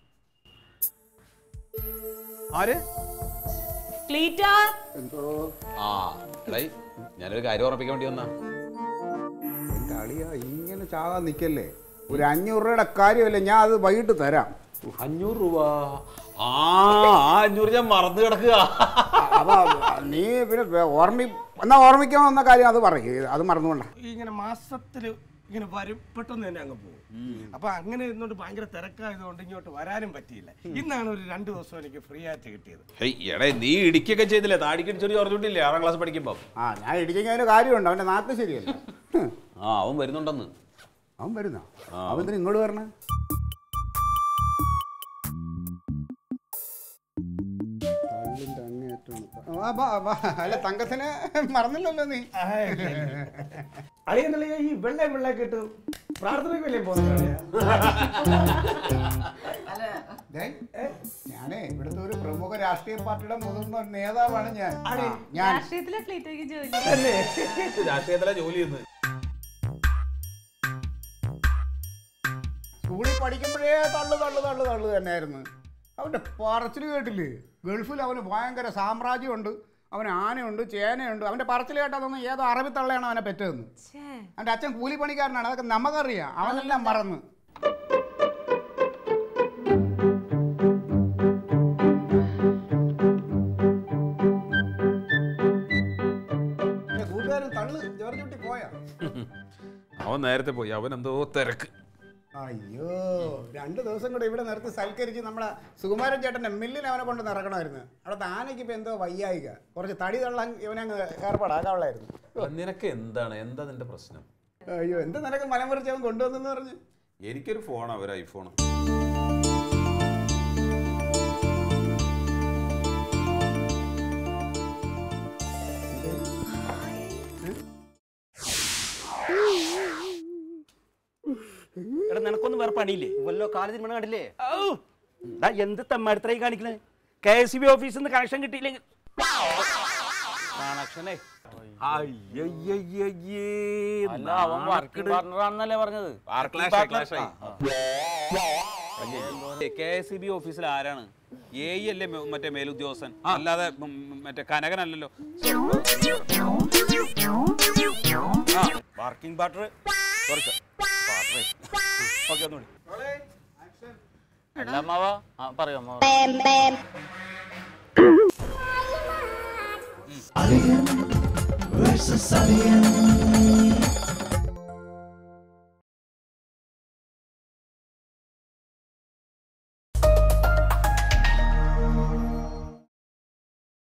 ആര് ക്ലീറ്റ ആ എടേ ഞാനൊരു കാര്യം ഉറപ്പിക്കാൻ വേണ്ടി വന്നാ കളിയാ ഇങ്ങനെ ചാകാൻ നിൽക്കല്ലേ ഒരു അഞ്ഞൂറ് രൂപയുടെ കാര്യമല്ല ഞാൻ അത് വൈകിട്ട് തരാം അഞ്ഞൂറ് രൂപ ആ ആ അഞ്ഞൂറ് ഞാൻ മറന്നു കിടക്കുക അപ്പൊ നീ പിന്നെ ഓർമ്മി എന്നാ ഓർമ്മിക്കാൻ വന്ന കാര്യം അത് പറയും അത് മറന്നുകൊണ്ടാ ഇങ്ങനെ മാസത്തിൽ ഇങ്ങനെ വരും പെട്ടെന്ന് തന്നെ അങ്ങ് പോകും അപ്പൊ അങ്ങനെ ഇരുന്നോണ്ട് ഭയങ്കര തിരക്കായതുകൊണ്ട് ഇങ്ങോട്ട് വരാനും പറ്റിയില്ല ഇന്നാണ് ഒരു രണ്ട് ദിവസം എനിക്ക് ഫ്രീ ആയിട്ട് കിട്ടിയത് ഹേയ് എടേ നീ ഇടിക്കൊക്കെ ചെയ്തില്ലേ താടിക്ക് ചെറിയ ഓർമ്മയിട്ടില്ലേ ആറാം ക്ലാസ് പഠിക്കുമ്പോ ആ ഞാൻ ഇടിക്കുന്നതിന് കാര്യമുണ്ട് അവന്റെ നാട്ടിൽ ശരിയല്ല ഹ്, ആ അവൻ വരുന്നുണ്ടെന്ന് അവൻ വരുന്നോ ആ. അവൻ എന്തിനാ ഇങ്ങോട്ട് വരണേ തള്ളിന്റെ അങ്ങേയറ്റമാണ്. ആ, വാ, വാ, വാ. അല്ല തങ്കത്തിന് മറന്നില്ലല്ലോ നീ അളിയെന്നല്ല ഈ വെള്ളയും വെള്ളം കേട്ടു പ്രാർത്ഥനയ്ക്ക് വല്ലേ പോകുന്നത് ദേ, ഞാനേ ഇവിടുത്തെ ഒരു പ്രമുഖ രാഷ്ട്രീയ പാർട്ടിയുടെ മുതിർന്ന നേതാവാണ് ഞാൻ ആ, ഞാൻ രാഷ്ട്രീയത്തിലെ ക്ലീറ്റോയ്ക്ക് ജോലി രാഷ്ട്രീയത്തിലെ ജോലി ചെയ്യുന്നത് സ്കൂളിൽ പഠിക്കുമ്പോഴേ തള്ളു തള്ളു തള്ളു തള്ളു തന്നെയായിരുന്നു അവൻ്റെ പറച്ചിൽ കേട്ടില്ലേ ഗൾഫിൽ അവന് ഭയങ്കര സാമ്രാജ്യമുണ്ട് അവന് ആനയുണ്ട് ചേനയുണ്ട് അവൻ്റെ പറച്ചിൽ കേട്ടാൽ തോന്നുന്നു ഏതോ അറബി തള്ളയാണ് അവനെ പെറ്റതെന്ന് അവൻ്റെ അച്ഛൻ കൂലിപ്പണിക്കാരനാണ് അതൊക്കെ നമുക്കറിയാം അവനെല്ലാം മറന്ന് എൻ്റെ കൂട്ടുകാരൻ തള്ളു ജോർജ് കുട്ടി പോയാ അവൻ നേരത്തെ പോയി അവൻ എന്തോ തിരക്ക് അയ്യോ രണ്ട് ദിവസം കൂടെ ഇവിടെ നിർത്തി സൽക്കരിച്ച് നമ്മളെ സുകുമാരൻ ചേട്ടൻ്റെ മില്ലിൽ അവനെ കൊണ്ട് നിറക്കണമായിരുന്നു അവിടെ ആനയ്ക്ക് ഇപ്പം എന്തോ വയ്യായിക കുറച്ച് തടി തള്ളാൻ ഇവനങ്ങ് ഏർപ്പാടാക്കാവുള്ളായിരുന്നു നിനക്ക് എന്താണ് എന്താ നിന്റെ പ്രശ്നം അയ്യോ എന്ത് നിനക്ക് മലം പറിച്ച് അവൻ കൊണ്ടുവന്നെന്ന് പറഞ്ഞു എനിക്കൊരു ഫോണാ ഒരു ഐഫോൺ എടാ നിനക്കൊന്നും വേറെ പണിയില്ലേ വല്ലോ കാലത്തിന് മണ കണ്ടില്ലേ ഔ! എടാ, എന്ത് തെമ്മാടിത്തരായി കാണിക്കണേ കെ എസ് ബി ഓഫീസിൽ നിന്ന് കണക്ഷൻ കിട്ടിയില്ലെങ്കിൽ കണക്ഷനേ അല്ല അവൻ വർക്കിംഗ് പാർട്ണർ ആണെന്നല്ലേ പറഞ്ഞത് കെ എസ് ബി ഓഫീസിൽ ആരാണ് എ അല്ലേ മെ- മറ്റേ മേലുദ്യോഗസ്ഥൻ അല്ലാതെ ഉം, ഉം, മറ്റേ കനകനല്ലല്ലോ വർക്കിംഗ് പാർട്ണർ കുറച്ച് പാർട്ണർ ഓക്കെ ഒന്നുകൂടി അല്ല അമ്മാവ ആ പറയോ അമ്മാവ Alien versus Alien.